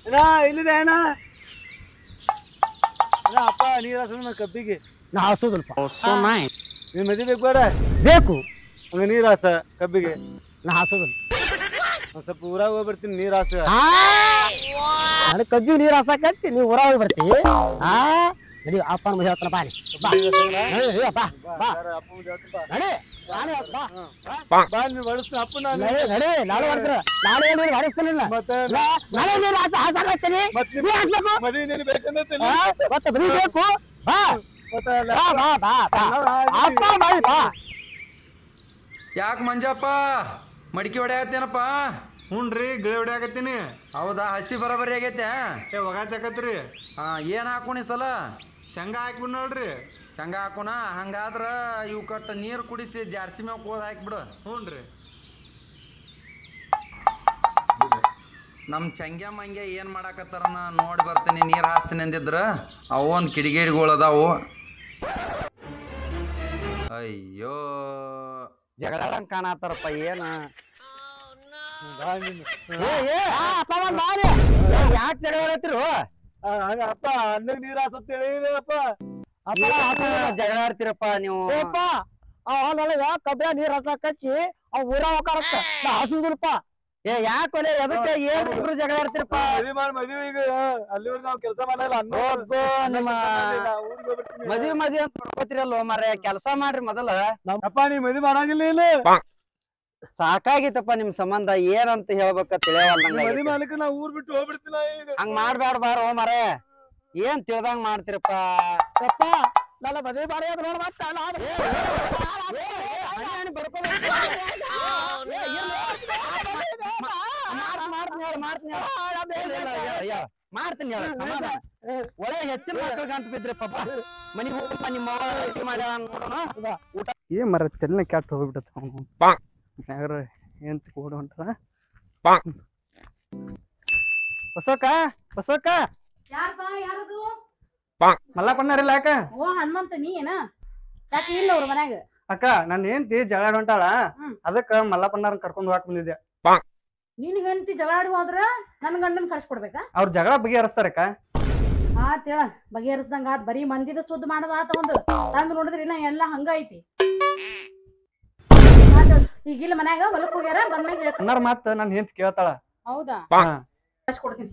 ಅಣ್ಣ ಇಲ್ಲಿದೆ ಅಣ್ಣ ಅಣ್ಣ ಅಪ್ಪ ನೀರು ಹಾಸೋಣ ಕಬ್ಬಿಗೆ ನಾ ಹಾಸೋದಿಲ್ಪ ನೀನ್ ಮದಿ ಬೇಕು ಬೇಡ ಬೇಕು ಹಂಗ ನೀರ್ ಹಾಸ ಕಬ್ಬಿಗೆ ನಾ ಹಾಸೋದಿಲ್ಲ ಒಂದ್ ಸ್ವಲ್ಪ ಊರಾಗ ಹೋಗ್ಬಿಡ್ತೀನಿ ನೀರ್ ಹಾಸ ನನಗೆ ಕಬ್ಬಿ ನೀರು ಹಾಸಕತ್ತಿ ನೀವು ಊರ ಹೋಗಿ ಬರ್ತಿ ಆ ನಡಿ ಅಪ್ಪನ ಮದುವೆ ಹೇಳ್ತಾನ ಬಾ ನೀ. ಬಾ ನಡಿ, ನಡಿ, ಬಾ ಬಾ ಅಪ್ಪ ಮುಂದೆ ಹೇಳ್ತೀನಿ ಬಾ. ನಡಿ ನಾನೇ ಹೇಳ್ತೀನಿ, ಬಾ ಬಾ ನೀನ್ ಬಳಸ್ತೀನಿ ಅಪ್ಪ ನಾನು ನಡಿ ನಡಿ ನಾನು ಬರ್ತೀನಿ ನಾನು ಏನು ನೀರು ಹಾರಿಸ್ತಾನಿಲ್ಲ ಮತ್ತೆ ನಾನೇ ನೀರು ಹಾಸ ಹಾಸಾಕತ್ತೀನಿ ಮತ್ತೆ ನೀ ಹಾಕ್ಬೇಕು ಮದಿ ನೀನು ಬೇಕಂದ್ರೆ ತಿನ್ನು. ಆ, ಮತ್ತೆ ಬರೀ ಬೇಕು ಬಾ ಮತ್ತೆ ಅಲ್ಲ. ಬಾ ಬಾ ಬಾ ಬಾ ಅಪ್ಪ ಬಾ ಬಾ ಯಾಕೆ ಮಂಜಪ್ಪ ಮಡಿಕೆ ಹೊಡ್ಯಾಕತ್ತೇನಪ್ಪ ಹ್ಞೂನ್ರಿ ಗಿಳಿ ಹೊಡ್ಯಾಕತ್ತೀನಿ ಹೌದಾ ಹಸಿ ಬರೋಬರಿ ಆಗೈತೆ ಏ ಒಗಾತಕತ್ರಿ ಹಾ ಏನು ಹಾಕೋಣ ಈ ಸಲ ಶೇಂಗಾ ಹಾಕ್ಬಿಡ್ ನೋಡ್ರಿ ಶಂಗ ಹಾಕೋಣ ಹಂಗಾದ್ರ ಇವು ಕಟ್ಟ ನೀರು ಕುಡಿಸಿ ಜಾರ್ಸಿ ಮ್ಯಾಗ ಕೋದ್ ಹಾಕ್ಬಿಡು ಹ್ಞೂನ್ರಿ ನಮ್ಮ ಚಂಗ್ಯ ಮಂಗ್ಯ ಏನು ಮಾಡಾಕತ್ತಾರನ ನೋಡಿ ಬರ್ತೀನಿ ನೀರು ಹಾಸ್ತೀನಿ ಅಂದಿದ್ರ ಅವು ಒಂದು ಕಿಡಿಗೇಡಿಗಳು ಅದಾವು ಅಯ್ಯೋ ಜಗಳಾಡಂಗ್ ಕಾಣತ್ತಾರಪ್ಪ ಏನ ಬಾ ನೀನು. ಏ ಏ ಆ, ಅಪ್ಪ ಬಂದ್ ಬಾರಿ ಯಾಕೆ ಜಗಳ ಆಡತ್ತಿರು ಆ, ಹಂಗ ಅಪ್ಪ ಅನ್ನಗ್ ನೀರ್ ಹಾಸತ್ ಹೇಳಿದಪ್ಪ ಅಪ್ಪ ಅಪ್ಪ ಜಗಳ ಆಡ್ತಿರಪ್ಪ ನೀವು ಅಪ್ಪ ಅವನೊಳಗ ಕಬ್ಬಿನ ನೀರ್ ಹಸ ಕಚ್ಚಿ ಅವ್ ಊರ ಹೋಗಾರತ್ತ ನಾ ಹಸುದಿಲ್ಪ ಏ ಯಾಕೆ ಎದಕ್ಕೆ ಏನ್ ಇಬ್ರು ಜಗಳ ಆಡ್ತಿರಪ್ಪ ಮದ್ವಿ ಮಾಡಿ ಮದ್ವಿ ಈಗ ಅಲ್ಲಿವರೆಗೆ ನಾವು ಕೆಲಸ ಮಾಡಲ್ಲ ಅನ್ನ ಹೋಗು ನಿಮ್ಮ ಊರಿಗೆ ಹೋಗ್ಬಿಡ್ತೀನಿ ಮದ್ವಿ ಮದ್ವಿ ಅಂತ ಮಾಡ್ಕೋತಿರಲ್ಲ ಮರೆ ಕೆಲಸ ಮಾಡ್ರಿ ಮೊದಲ ಅಪ್ಪ ನೀ ಮದ್ವಿ ಮಾಡಂಗಿಲ್ಲ ಇಲ್ಲ ಸಾಕಾಗಿತ್ತಪ್ಪ ನಿಮ್ ಸಂಬಂಧ ಏನಂತ ಹೇಳ್ಬೇಕ ಮದ್ವಿ ತಿಳಿಯವಲ್ದಂಗ ಮಾಡ್ಲಿಕ್ಕೆ ನಾ ಊರ್ ಬಿಟ್ಟು ಹೋಗ್ಬಿಡ್ತಿಲ್ಲ ಈಗ ಹಂಗ್ ಮಾಡ್ಬ್ಯಾಡ ಬಾರೋ ಮರೆ ಏನ್ ತಿಳ್ದಂಗ್ ಮಾಡ್ತಿರಪ್ಪ ಯಪ್ಪ ನನ್ನ ಮದ್ವೆ ಬಾರಿ ಅದ್ ನೋಡ್ ಮತ್ತ ಮಾಡ್ತೀನಿ ಹೇಳು, ಸಮಾಧಾನ. ಒಳ್ಳೆ ಹೆಚ್ಚಿನ ಮಕ್ಕಳಿಗೆ ಅಂತ ಬಿದ್ರಿ ಪಾಪ ಮನಿ ಹೋಗಪ್ಪ ನಿಮ್ಮ ಅವ್ವ ರೊಟ್ಟಿ ಮಾಡ್ಯಾಳ ನೋಡೋಣ ಊಟ ಏನ್ ಮರ ತೆನ್ನ ಕೆಟ್ಟ ಹೋಗ್ಬಿಟ್ಟತ್ತ ಅವನು ಯಾರ ಏನ್ ಕೂಡ ಹೊಂಟಾರ ಬಸವಕ್ಕ ಬಸವಕ್ಕ ಯಾರಪ್ಪ ಯಾರದು ಮಲ್ಲಪ್ಪಣ್ಣರಿಲ್ಲ ಅಕ್ಕ ಓ ಹನುಮಂತ ನೀ ಏನ ಯಾಕೆ ಇಲ್ಲ ಅವ್ರ ಮನ್ಯಾಗ ಅಕ್ಕ ನನ್ ಹೆಂಡತಿ ಜಗಳ ಹೊಂಟಾಳ ಹ್ಮ್. ಅದಕ್ಕ ಮಲ್ಲಪ್ಪಣ್ಣರನ್ನ ಕರ್ಕೊಂಡ್ ಹೋಗಾಕ್ ಬಂದಿದ್ದೆ ನಿನ್ ಹೆಂಡತಿ ಜಗಳಾಡಿ ಹೋದ್ರ ನನ್ ಗಂಡನ್ ಕಳ್ಸಿಕೊಡ್ಬೇಕಾ ಅವ್ರ ಜಗಳ ಬಗೆಹರಿಸ್ತಾರಕ್ಕ ಆತ್ ಹೇಳ ಬಗೆಹರಿಸ್ದಂಗ ಆತ್ ಬರೀ ಮಂದಿದ ಸುದ್ದ ಮಾಡದ ಆತ ಒಂದು ತಂದ್ ನೋಡಿದ್ರಿ ಇನ್ನ ಎಲ್ಲ ಹಂಗ ಐತಿ ಆತ್ ಹೇಳ್. ಈಗ ಇಲ್ಲ ಮನ್ಯಾಗ ಹೊಲಕ್ ಹೋಗ್ಯಾರ ಬಂದ್ಮ್ಯಾಗ ಹೇಳ್ ಅಣ್ಣಾರ ಮಾತ್ ನನ್ ಹೆಂಡತಿ ಕೇಳ್ತಾಳ ಹೌದಾ ಹಾ. ಕಳ್ಸಿಕೊಡ್ತೀನಿ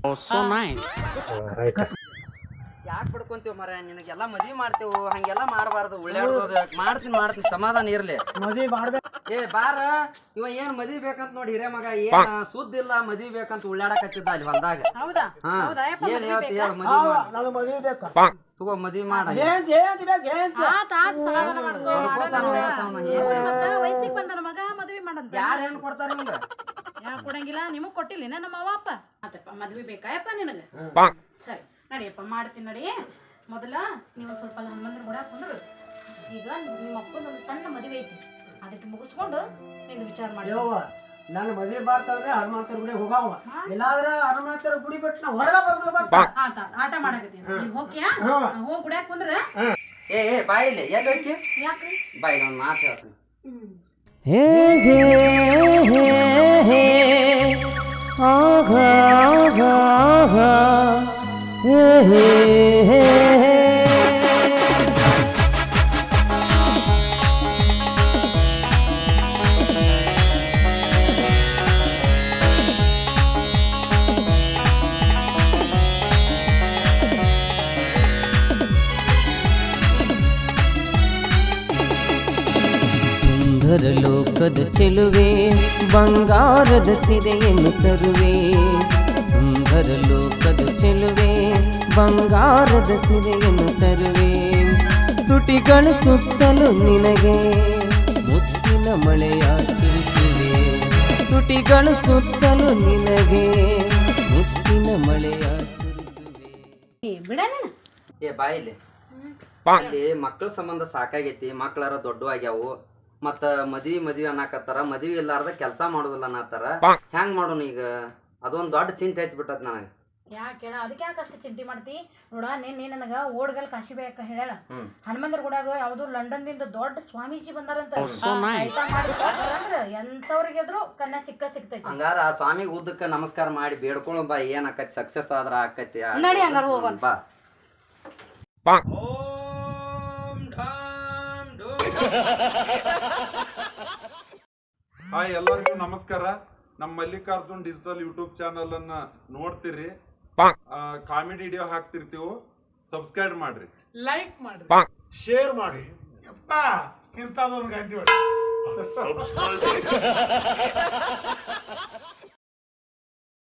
ಯಾಕೆ ಬಿಡ್ಕೊಂತೀವ್ ಮರ ನಿನಗೆಲ್ಲ ಮದ್ವಿ ಮಾಡ್ತೇವು ಹಂಗೆಲ್ಲ ಮಾಡಬಾರ್ದು ಉಳ್ಳಾಡ್ಸೋದು ಮಾಡ್ತೀನಿ ಮಾಡ್ತೀನಿ ಸಮಾಧಾನ ಇರ್ಲಿ ಮದ್ವಿ ಮಾಡ್ದೆ ಏ ಬಾರ ಇವ ಏನ್ ಮದ್ವಿ ಬೇಕಂತ ನೋಡಿ ಹಿರೇ ಮಗ ಏನ್ ಸುದ್ದ ಇಲ್ಲ ಮದ್ವಿ ಬೇಕಂತ ಉಳ್ಳಾಡಕತ್ತಿದ್ದ ಅಲ್ಲಿ ಹೊಲ್ದಾಗ ಹೌದಾ ಹಾ ಹೌದಾ ಯಪ್ಪ ಏನ್ ಮದ್ವಿ ಹೇಳ್ತಿ ಬೇಕಾ? ಹೇಳ ಮದ್ವಿ ಮಾಡ್. ನನಗ್ ಮದ್ವಿ ಬೇಕು ತಗೋ ಮದ್ವಿ ಮಾಡ ಆತ್ ಆತ್ ಸಮಾಧಾನ ಮಾಡ್ಕೋ ಕೊಡ್ತಾನ ಮಾಡೋಣ. ವಯಸ್ಸವ್ನ, ಹೌದು ಏನ್ ಮತ್ತ ವಯಸ್ಸಿಗೆ ಬಂದನ ಮಗ ಮದ್ವಿ ಮಾಡಂತ ಯಾರ ಏನ್ ಕೊಡ್ತಾರ ನಿಮ್ಗ ಯಾಕೆ ಕೊಡಂಗಿಲ್ಲ ನಿಮಗ್ ಕೊಟ್ಟಿಲ್ಲ ನಮ್ಮ ಅವ್ವ ಅಪ್ಪ ಆತಪ್ಪ ಮದ್ವೆ ಬೇಕಾ ಯಪ್ಪ ನಿನಗ ಸರಿ ನಡಿಯಪ್ಪ ಮಾಡ್ತೀನಿ ನಡಿ ಮೊದಲ ನೀವು ಒಂದ್ ಸ್ವಲ್ಪ ಹನುಮಂದ್ರ ಕೂಡ ಕುಂದ್ರು ಈಗ ನಿಮ್ಮ ಅಪ್ಪನ ಒಂದು ಸಣ್ಣ ಮದುವೆ ಐತಿ ಅದಕ್ಕೆ ಮುಗಿಸ್ಕೊಂಡು ನಿಂದು ವಿಚಾರ ಮಾಡಿ ನಾನು ಮದ್ವಿ ಮಾಡ್ತಾದ್ರೆ ಹನುಮಂತರ ಗುಡಿ ಹೋಗಾವ ಹಾ? ಇಲ್ಲಾಂದ್ರ ಹನುಮಂತರ ಗುಡಿ ಬಿಟ್ಟು ನಾ ಹೊರಗ ಬರ್ಬೇಕು ಆತ ಆಟ ಮಾಡಕತ್ತೀನಿ ಈಗ ಹೋಗ್ಯಾ ಹೋಗಿ ಗುಡ್ಯಾಕ ಕುಂದ್ರ ಏ ಏ ಬಾಯಿಲೆ ಎಲ್ಲಿ ಹೋಗಿ ಯಾಕ್ರಿ ಬಾಯಿ ನಾನು ಮಾತು ಹೇಳ್ತೀನಿ ಸುಂದರ ಲೋಕದ ಚೆಲುವೆ ಬಂಗಾರದ ಸಿರೆಯನ್ನು ತರುವೆ ಸುಂದರ ಲೋಕದ ಚೆಲುವೆ ಬಂಗಾರದ ಸಿರೆಯನ್ನು ತರುವೆ ತುಟಿಗಳು ಸುತ್ತಲೂ ನಿನಗೆ ಮುತ್ತಿನ ಮಳೆಯ ಚಿರಿಸುವೆ ತುಟಿಗಳು ಸುತ್ತಲೂ ನಿನಗೆ ಮುತ್ತಿನ ಮಳೆಯ ಸುರಿಸುವೆ ಏ ಬಿಡಣ ಏ ಬಾಯಿಲೆ ಅಲ್ಲಿ ಮಕ್ಕಳ ಸಂಬಂಧ ಸಾಕಾಗೈತಿ ಮಕ್ಕಳಾರ ದೊಡ್ಡವಾಗ್ಯಾವು ಮತ್ತ ಮದ್ವಿ ಮದ್ವಿ ಅನ್ನಕತ್ತಾರ ಮದ್ವಿ ಇಲ್ಲಾರ್ದ ಕೆಲಸ ಮಾಡೋದಿಲ್ಲ ಅನ್ನತ್ತಾರ ಹೆಂಗ್ ಮಾಡೋಣ ಈಗ ಅದೊಂದ್ ದೊಡ್ಡ ಚಿಂತೆ ಐತಿ ಬಿಟ್ಟತ್ ನನಗ ಯಾಕೆ ಹೇಳ ಅದಕ್ಕೆ ಯಾಕೆ ಅಷ್ಟು ಚಿಂತೆ ಮಾಡ್ತಿ ನೋಡ ನಿನ್ನೆ ನನಗ ಓಡ್ಗಲ್ ಕಾಶಿ ಬೇಕ ಹೇಳ ಹ್ಮ್. ಹನುಮಂದ್ರ ಗುಡಾಗ ಯಾವ್ದೋ ಲಂಡನ್ದಿಂದ ದೊಡ್ಡ ಸ್ವಾಮೀಜಿ ಬಂದಾರಂತ ಆಯ್ತಾ ಮಾಡಿ ಅಂದ್ರ ಎಂತವ್ರಿಗೆದ್ರು ಕನ್ಯಾ ಸಿಕ್ಕ ಸಿಕ್ತೈತಿ ಹಂಗಾರ ಆ ಸ್ವಾಮಿಗೆ ಉದ್ದಕ್ಕ ನಮಸ್ಕಾರ ಮಾಡಿ ಬೇಡ್ಕೊಳ್ಳೋ ಬಾ ಏನ್ ಆಕತಿ ಸಕ್ಸಸ್ ಆದ್ರ ಆಕತಿ ನಡಿ ಹಂಗಾರ ಹೋಗೋಣ. ಬಾ ಹಾಯ್ ಎಲ್ಲರಿಗೂ ನಮಸ್ಕಾರ ನಮ್ಮ ಮಲ್ಲಿಕಾರ್ಜುನ್ ಡಿಜಿಟಲ್ ಯೂಟ್ಯೂಬ್ ಚಾನಲ್ ಅನ್ನ ನೋಡ್ತೀರಿ ಕಾಮಿಡಿ ವಿಡಿಯೋ ಹಾಕ್ತಿರ್ತೀವಿ ಸಬ್ಸ್ಕ್ರೈಬ್ ಮಾಡ್ರಿ ಲೈಕ್ ಮಾಡ್ರಿ ಶೇರ್ ಮಾಡಿ ಯಪ್ಪ ಇಂಥದೊಂದು ಗಂಟೆ